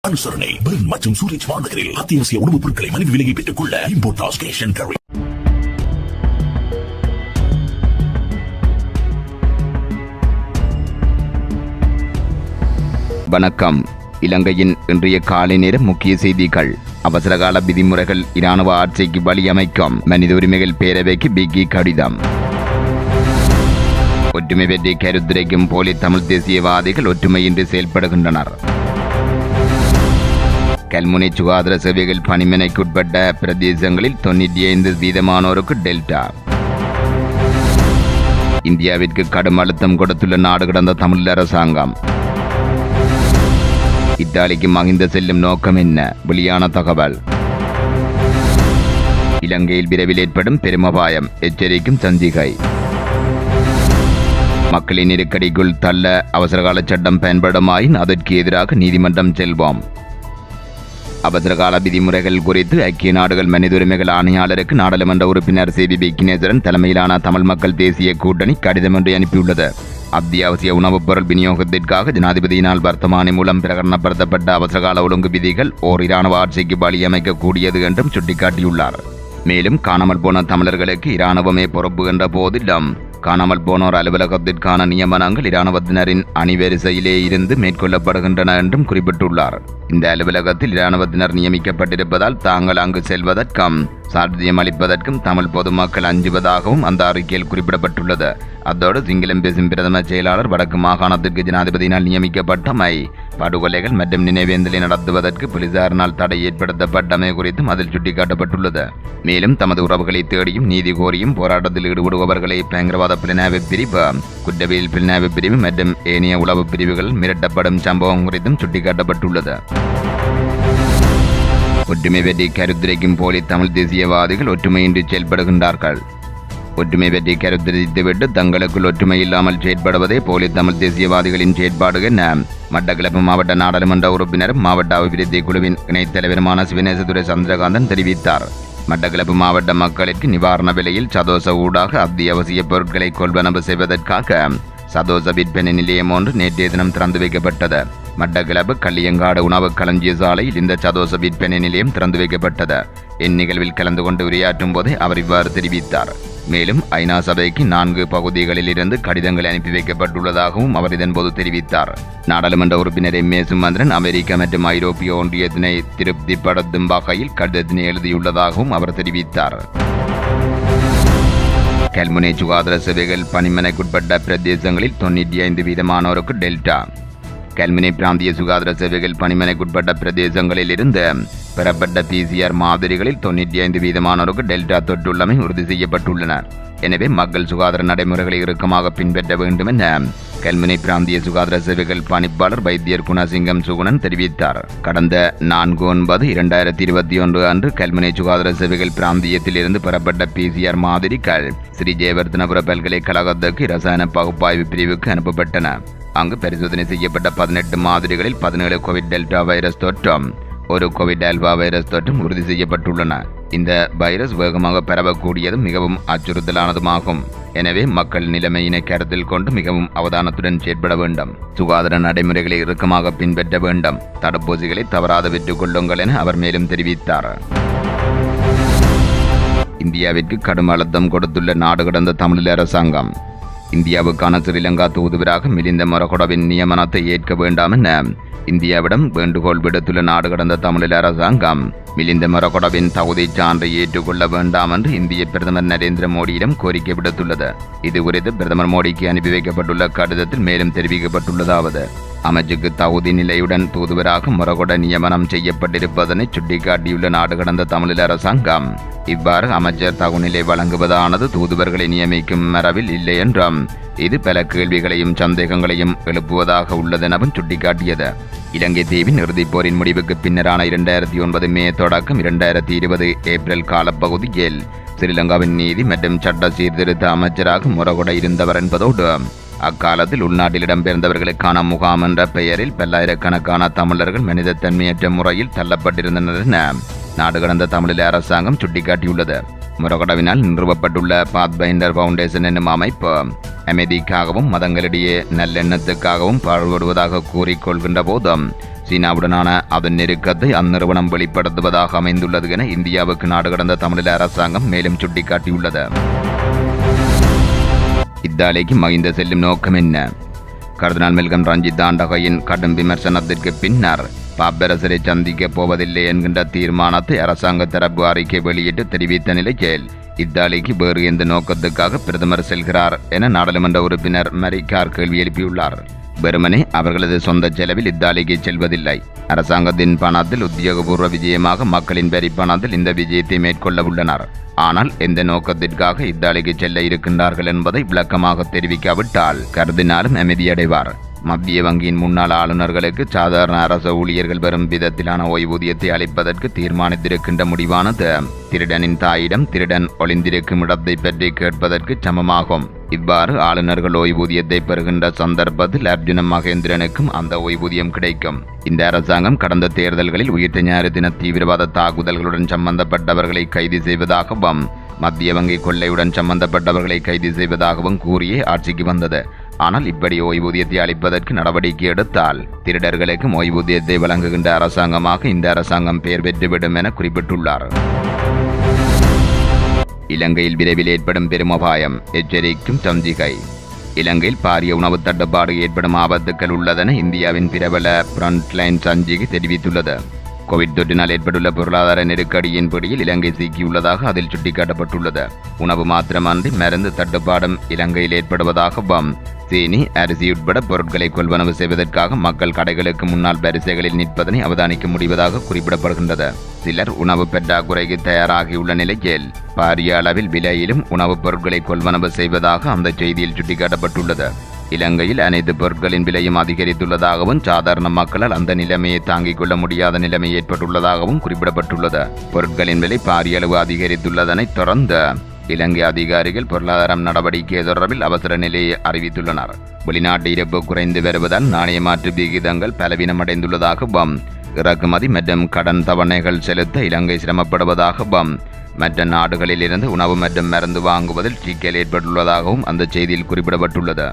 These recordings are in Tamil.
அனுசரணை பெர்ன் மற்றும் சூரிச் மாநகரில் அத்தியாவசிய உணவுப் பொருட்களை மலிவு விலையை பெற்றுக் கொள்ள இம்போர்டாஸ் கேஷ் அண்ட் கேரி வணக்கம் இலங்கையின் இன்றைய காலை நேர முக்கிய செய்திகள் அவசரகால விதிமுறைகள் இராணுவ ஆட்சிக்கு வழியமைக்கும் மனித உரிமைகள் பேரவைக்கு பிக்கி கடிதம் ஒற்றுமை பற்றி கருத்துரைக்கும் போலி தமிழ் தேசியவாதிகள் ஒற்றுமையின்றி செயல்படுகின்றனர் கல்முனை சுகாதார சேவைகள் பணிமனைக்குட்பட்ட பிரதேசங்களில் தொண்ணூற்றி ஐந்து வீதமானோருக்கு டெல்டா இந்தியாவிற்கு கடும் அழுத்தம் கொடுத்துள்ள நாடு கடந்த தமிழ் அரசாங்கம் இத்தாலிக்கு மகிந்த செல்லும் நோக்கம் என்ன வெளியான தகவல் இலங்கையில் விரைவில் ஏற்படும் பெருமபாயம் எச்சரிக்கும் சஞ்சிகை மக்களின் நெருக்கடிக்குள் தள்ள அவசரகால சட்டம் பயன்படுமாயின் அதற்கு எதிராக நீதிமன்றம் செல்வோம் அவசரகால விதிமுறைகள் குறித்து ஐக்கிய நாடுகள் மனித உரிமைகள் ஆணையாளருக்கு நாடாளுமன்ற உறுப்பினர் சி வி விக்னேஸ்வரன் தலைமையிலான தமிழ் மக்கள் தேசிய கூட்டணி கடிதம் ஒன்றை அனுப்பியுள்ளது அத்தியாவசிய உணவுப் பொருள் விநியோகத்திற்காக ஜனாதிபதியினால் வர்த்தமானி மூலம் பிரகடனப்படுத்தப்பட்ட அவசரகால ஒழுங்கு விதிகள் ஓர் இராணுவ ஆட்சிக்கு வழியமைக்கக்கூடியது என்றும் சுட்டிக்காட்டியுள்ளார் மேலும் காணாமல் போன தமிழர்களுக்கு இராணுவமே பொறுப்பு என்ற போதிலும் காணாமல் போனோர் அலுவலகத்திற்கான நியமனங்கள் இராணுவத்தினரின் அணிவரிசையிலே இருந்து மேற்கொள்ளப்படுகின்றன என்றும் குறிப்பிட்டுள்ளார் இந்த அலுவலகத்தில் இராணுவத்தினர் நியமிக்கப்பட்டிருப்பதால் தாங்கள் அங்கு செல்வதற்கும் சாட்சியம் அளிப்பதற்கும் தமிழ் பொதுமக்கள் அஞ்சுவதாகவும் அந்த அறிக்கையில் குறிப்பிடப்பட்டுள்ளது அத்தோடு சிங்களம் பேசும் பிரதம செயலாளர் வடக்கு மாகாணத்திற்கு ஜனாதிபதியினால் நியமிக்கப்பட்டமை படுகொலைகள் மற்றும் நினைவேந்தலை நடத்துவதற்கு போலீசாரினால் தடை ஏற்படுத்தப்பட்டமை குறித்தும் அதில் சுட்டிக்காட்டப்பட்டுள்ளது மேலும் தமது உறவுகளை தேடியும் நீதி கோரியும் போராட்டத்தில் ஈடுபடுபவர்களை பயங்கரவாத பிரினாவு பிரிவு குற்றவியல் பிரினாவு பிரிவு மற்றும் ஏனைய உளவு பிரிவுகள் மிரட்டப்படும் சம்பவம் குறித்தும் சுட்டிக்காட்டப்பட்டுள்ளது ஒற்றுமை பற்றி கருத்துரைக்கும் போலி தமிழ் தேசியவாதிகள் ஒற்றுமையின்றி செயல்படுகின்றார்கள் ஒற்றுமை பற்றி கருத்தரித்துவிட்டு தங்களுக்குள் ஒற்றுமை இல்லாமல் செயற்படுவதே போலி தமிழ் தேசியவாதிகளின் செயற்பாடு என மட்டக்களப்பு மாவட்ட நாடாளுமன்ற உறுப்பினரும் மாவட்ட அபிவிருத்தி குழுவின் இணைத் தலைவருமான சிவநேசதுரை சந்திரகாந்தன் தெரிவித்தார் மட்டக்களப்பு மாவட்ட மக்களுக்கு நிவாரண விலையில் சதோச ஊடாக அத்தியாவசிய பொருட்களை கொள்வனவு செய்வதற்காக சதோச விற்பனை நிலையம் ஒன்று நேற்றைய தினம் திறந்து வைக்கப்பட்டது மட்டக்களப்பு கள்ளியங்காடு உணவு களஞ்சிய சாலையில் இந்த சதோச விற்பனை நிலையம் திறந்து வைக்கப்பட்டது இந்நிகழ்வில் கலந்து கொண்டு உரையாற்றும் போதே அவர் இவ்வாறு தெரிவித்தார் மேலும் ஐநா சபைக்கு நான்கு பகுதிகளில் இருந்து கடிதங்கள் அனுப்பி வைக்கப்பட்டுள்ளதாகவும் அவர் இதன்போது தெரிவித்தார் நாடாளுமன்ற உறுப்பினர் எம் ஏ சுமந்திரன் அமெரிக்கா மற்றும் ஐரோப்பிய ஒன்றியத்தினை திருப்திப்படுத்தும் வகையில் கடிதத்தினை எழுதியுள்ளதாகவும் அவர் தெரிவித்தார் கல்முனை சுகாதார சேவைகள் பணிமனைக்குட்பட்ட பிரதேசங்களில் தொண்ணூற்றி ஐந்து வீதமானோருக்கு டெல்டா கல்முனை பிராந்திய சுகாதார சேவைகள் பணிமனைக்குட்பட்ட பிரதேசங்களில் இருந்து பெறப்பட்ட பிசிஆர் மாதிரிகளில் தொண்ணூற்றி ஐந்து வீதமானோருக்கு டெல்டா தொற்றுள்ளமை உறுதி செய்யப்பட்டுள்ளன எனவே மக்கள் சுகாதார நடைமுறைகளை இறுக்கமாக பின்பற்ற வேண்டும் என கல்முனை பிராந்திய சுகாதார சேவைகள் பணிப்பாளர் வைத்தியர் குணசிங்கம் சுகுணன் தெரிவித்தார் கடந்த நான்கு ஒன்பது இரண்டாயிரத்தி இருபத்தி ஒன்று அன்று கல்முனை சுகாதார சேவைகள் பிராந்தியத்தில் இருந்து பெறப்பட்ட பிசிஆர் மாதிரிகள் ஸ்ரீ ஜெயவர்தனபுர பல்கலைக்கழகத்துக்கு ரசாயன பகுப்பாய்வு பிரிவுக்கு அனுப்பப்பட்டன அங்கு பரிசோதனை செய்யப்பட்ட பதினெட்டு மாதிரிகளில் பதினேழு கோவிட் டெல்டா வைரஸ் தொற்றும் ஒரு கோவிட் ஆல்பா வைரஸ் தொற்றும் உறுதி செய்யப்பட்டுள்ளன இந்த வைரஸ் வேகமாக பரவக்கூடியதும் மிகவும் அச்சுறுத்தலானதுமாகும் எனவே மக்கள் நிலைமையினை கருத்தில் கொண்டு மிகவும் அவதானத்துடன் செயற்பட வேண்டும் சுகாதார நடைமுறைகளை இறுக்கமாக பின்பற்ற வேண்டும் தடுப்பூசிகளை தவறாத பெற்றுக் கொள்ளுங்கள் என அவர் மேலும் தெரிவித்தார் இந்தியாவிற்கு கடும் அழுத்தம் கொடுத்துள்ள நாடு கடந்த தமிழ் அரசாங்கம் இந்தியாவுக்கான ஸ்ரீலங்கா தூதுவராக மிலிந்த மொரகொடவின் நியமனத்தை ஏற்க வேண்டாம் என இந்தியாவிடம் வேண்டுகோள் விடுத்துள்ள நாடு கடந்த தமிழ் அரசாங்கம் மிலிந்த மொரகொடவின் தகுதிச் சான்றை ஏற்றுக்கொள்ள வேண்டாம் என்று இந்திய பிரதமர் நரேந்திர மோடியிடம் கோரிக்கை விடுத்துள்ளது இது குறித்து பிரதமர் மோடிக்கு அனுப்பி வைக்கப்பட்டுள்ள கடிதத்தில் மேலும் தெரிவிக்கப்பட்டுள்ளதாவது அமைச்சுக்கு தகுதி நிலையுடன் தூதுவராக முறகொட நியமனம் செய்யப்பட்டிருப்பதனை சுட்டிக்காட்டியுள்ள நாடு கடந்த தமிழ் அரசாங்கம் இவ்வாறு அமைச்சர் தகுநிலை வழங்குவதானது தூதுவர்களை நியமிக்கும் மரபில் இல்லை என்றும் இது பல கேள்விகளையும் சந்தேகங்களையும் எழுப்புவதாக உள்ளதெனவும் சுட்டிக்காட்டியது இலங்கை தீவின் இறுதிப் போரின் முடிவுக்கு பின்னரான இரண்டாயிரத்தி ஒன்பது மே தொடக்கம் இரண்டாயிரத்தி இருபது ஏப்ரல் காலப்பகுதியில் ஸ்ரீலங்காவின் நீதி மற்றும் சட்ட சீர்திருத்த அமைச்சராக முறகொட இருந்தவர் என்பதோடு அக்காலத்தில் உள்நாட்டில் இடம்பெயர்ந்தவர்களுக்கான முகாம் என்ற பெயரில் பல்லாயிரக்கணக்கான தமிழர்கள் மனிதத்தன்மையற்ற முறையில் தள்ளப்பட்டிருந்தனர் என நாடு கடந்த தமிழில் அரசாங்கம் சுட்டிக்காட்டியுள்ளது முரகடவினால் நிறுவப்பட்டுள்ள பாத்பைண்டர் ஃபவுண்டேஷன் என்னும் அமைப்பு அமைதிக்காகவும் மதங்களிடையே நல்லெண்ணத்துக்காகவும் பாடுபடுவதாக கூறிக்கொள்கின்ற போதும் சீனாவுடனான அதன் நெருக்கத்தை அந்நிறுவனம் வெளிப்படுத்துவதாக அமைந்துள்ளது என இந்தியாவுக்கு நாடு கடந்த தமிழக அரசாங்கம் மேலும் சுட்டிக்காட்டியுள்ளது இத்தாலிக்கு மகிந்த செல்லும் நோக்கம் என்ன கர்தினால் மெல்கம் ரஞ்சித் ஆண்டகையின் கடும் விமர்சனத்திற்கு பின்னர் பாப்பரசரை சந்திக்கப் போவதில்லை என்கின்ற தீர்மானத்தை அரசாங்க தரப்பு அறிக்கை வெளியிட்டு தெரிவித்த நிலையில் இத்தாலிக்கு வேறு எந்த நோக்கத்துக்காக பிரதமர் செல்கிறார் என நாடாளுமன்ற உறுப்பினர் மரிக்கார் கேள்வி எழுப்பியுள்ளார் வெறுமனே அவர்களது சொந்த செலவில் இத்தாலிக்கு செல்வதில்லை அரசாங்கத்தின் பணத்தில் உத்தியோகபூர்வ விஜயமாக மக்களின் வரி பணத்தில் இந்த விஜயத்தை மேற்கொள்ள உள்ளனர் ஆனால் எந்த நோக்கத்திற்காக இத்தாலிக்கு செல்ல இருக்கின்றார்கள் என்பதை விளக்கமாக தெரிவிக்காவிட்டால் கருதினாலும் அமைதியடைவார் மத்திய வங்கியின் முன்னாள் ஆளுநர்களுக்கு சாதாரண அரச ஊழியர்கள் பெறும் விதத்திலான ஓய்வூதியத்தை அளிப்பதற்கு தீர்மானித்திருக்கின்ற முடிவானது திருடனின் தாயிடம் திருடன் ஒளிந்திருக்கும் இடத்தை பற்றி கேட்பதற்கு சமமாகும் இவ்வாறு ஆளுநர்கள் ஓய்வூதியத்தை பெறுகின்ற சந்தர்ப்பத்தில் அர்ஜுன மகேந்திரனுக்கும் அந்த ஓய்வூதியம் கிடைக்கும் இந்த அரசாங்கம் கடந்த தேர்தல்களில் உயிர்த்த ஞாயிறு தின தீவிரவாத தாக்குதல்களுடன் சம்பந்தப்பட்டவர்களை கைது செய்வதாகவும் மத்திய வங்கி கொள்ளையுடன் சம்பந்தப்பட்டவர்களை கைது செய்வதாகவும் கூறியே ஆட்சிக்கு வந்தது ஆனால் இப்படி ஓய்வூதியத்தை அளிப்பதற்கு நடவடிக்கை எடுத்தால் திருடர்களுக்கும் ஓய்வூதியத்தை வழங்குகின்ற அரசாங்கமாக இந்த அரசாங்கம் பெயர் பெற்றுவிடும் என குறிப்பிட்டுள்ளார் இலங்கையில் விரைவில் ஏற்படும் பெரும் அபாயம் எச்சரிக்கும் சந்திகை இலங்கையில் பாரிய உணவு தட்டுப்பாடு ஏற்படும் ஆபத்துக்கள் உள்ளதென இந்தியாவின் பிரபல ஃப்ரண்ட்லைன் சஞ்சிகை தெரிவித்துள்ளது கோவிட் தொற்றினால் ஏற்பட்டுள்ள பொருளாதார நெருக்கடியின் பிடியில் இலங்கை சிக்கியுள்ளதாக அதில் சுட்டிக்காட்டப்பட்டுள்ளது உணவு மாத்திரமன்றி மருந்து தட்டுப்பாடும் இலங்கையில் ஏற்படுவதாகவும் சீனி அரிசி உட்பட பொருட்களை கொள்வனவு செய்வதற்காக மக்கள் கடைகளுக்கு முன்னால் வரிசைகளில் நிற்பதனை அவதானிக்க முடிவதாக குறிப்பிடப்படுகின்றது சிலர் உணவு பற்றாக்குறைக்கு தயாராகியுள்ள நிலையில் பாரிய அளவில் விலையிலும் உணவுப் பொருட்களை கொள்வனவு செய்வதாக அந்த செய்தியில் சுட்டிக்காட்டப்பட்டுள்ளது இலங்கையில் அனைத்து பொருட்களின் விலையும் அதிகரித்துள்ளதாகவும் சாதாரண மக்களால் அந்த நிலைமையை தாங்கிக் கொள்ள முடியாத நிலைமை ஏற்பட்டுள்ளதாகவும் குறிப்பிடப்பட்டுள்ளது பொருட்களின் விலை பாரிய அளவு அதிகரித்துள்ளதனைத் தொடர்ந்து இலங்கை அதிகாரிகள் பொருளாதாரம் நடவடிக்கை தொடர்பில் அவசர நிலையை அறிவித்துள்ளனர் வெளிநாட்டு இருப்பு குறைந்து வருவதால் நாணய மாற்று விகிதங்கள் பலவீனமடைந்துள்ளதாகவும் இறக்குமதி மற்றும் கடன் தவணைகள் செலுத்த இலங்கை சிரமப்படுவதாகவும் மற்ற நாடுகளில் இருந்து உணவு மற்றும் மருந்து வாங்குவதில் சிக்கல் ஏற்பட்டுள்ளதாகவும் அந்த செய்தியில் குறிப்பிடப்பட்டுள்ளது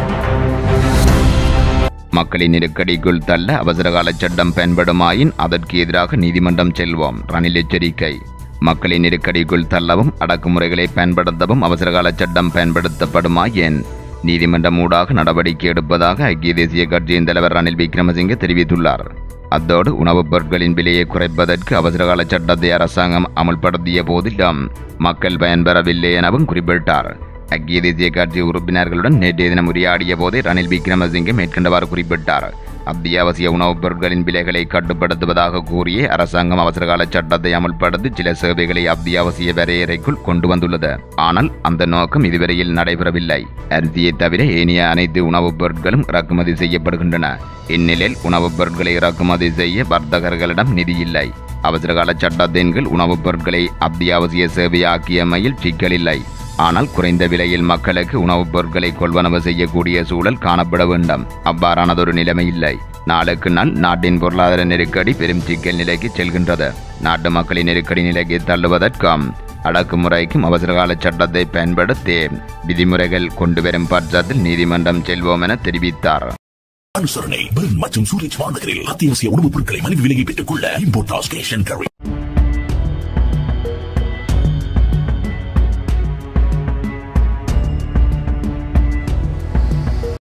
மக்களின் நெருக்கடிக்குள் தள்ள அவசரகால சட்டம் பயன்படுமாயின் அதற்கு எதிராக நீதிமன்றம் செல்வோம் ரணில் எச்சரிக்கை மக்களின் நெருக்கடிக்குள் தள்ளவும் அடக்குமுறைகளை பயன்படுத்தவும் அவசரகால சட்டம் பயன்படுத்தப்படுமாயின் நீதிமன்றம் ஊடாக நடவடிக்கை எடுப்பதாக ஐக்கிய தேசிய கட்சியின் தலைவர் ரணில் விக்ரமசிங்கே தெரிவித்துள்ளார் அத்தோடு உணவுப் பொருட்களின் விலையை குறைப்பதற்கு அவசரகால சட்டத்தை அரசாங்கம் அமுல்படுத்திய போதிலும் மக்கள் பயன்பெறவில்லை எனவும் குறிப்பிட்டார் ஐக்கிய தேசிய கட்சி உறுப்பினர்களுடன் நேற்றைய தினம் உரையாடிய போதே ரணில் விக்ரமசிங்கே மேற்கண்டவாறு குறிப்பிட்டார் அத்தியாவசிய உணவுப் பொருட்களின் விலைகளை கட்டுப்படுத்துவதாக கூறிய அரசாங்கம் அவசரகால சட்டத்தை அமுல்படுத்தி சில சேவைகளை அத்தியாவசிய வரையறைக்குள் கொண்டு வந்துள்ளது ஆனால் அந்த நோக்கம் இதுவரையில் நடைபெறவில்லை அரிசியை தவிர ஏனைய அனைத்து உணவுப் பொருட்களும் இறக்குமதி செய்யப்படுகின்றன இந்நிலையில் உணவுப் பொருட்களை இறக்குமதி செய்ய வர்த்தகர்களிடம் நிதி இல்லை அவசரகால சட்டத்தின் கீழ் உணவுப் பொருட்களை அத்தியாவசிய சேவையாக்கியமையில் சிக்கலில்லை ஆனால் குறைந்த விலையில் மக்களுக்கு உணவுப் பொருட்களை கொள்வனவு செய்யக்கூடிய சூழல் காணப்பட வேண்டும் அவ்வாறானதொரு நிலைமை இல்லை நாளுக்கு நாள் நாட்டின் பொருளாதார நெருக்கடி பெரும் சிக்கல் நிலைக்கு செல்கின்றது நாட்டு மக்களின் நெருக்கடி நிலைக்கு தள்ளுவதற்கும் அடக்குமுறைக்கும் அவசரகால சட்டத்தை பயன்படுத்தி விதிமுறைகள் கொண்டு வரும் பட்சத்தில் நீதிமன்றம் செல்வோம் என தெரிவித்தார் அனுசரணை பெர்ன் மற்றும் சூரிச் வானகரில் அத்தியாவசிய உணவுப் பொருட்களை மலிவு விலையை பெற்றுக் கொள்ள இம்போர்டாஸ் கேஷ் அண்ட் கேரி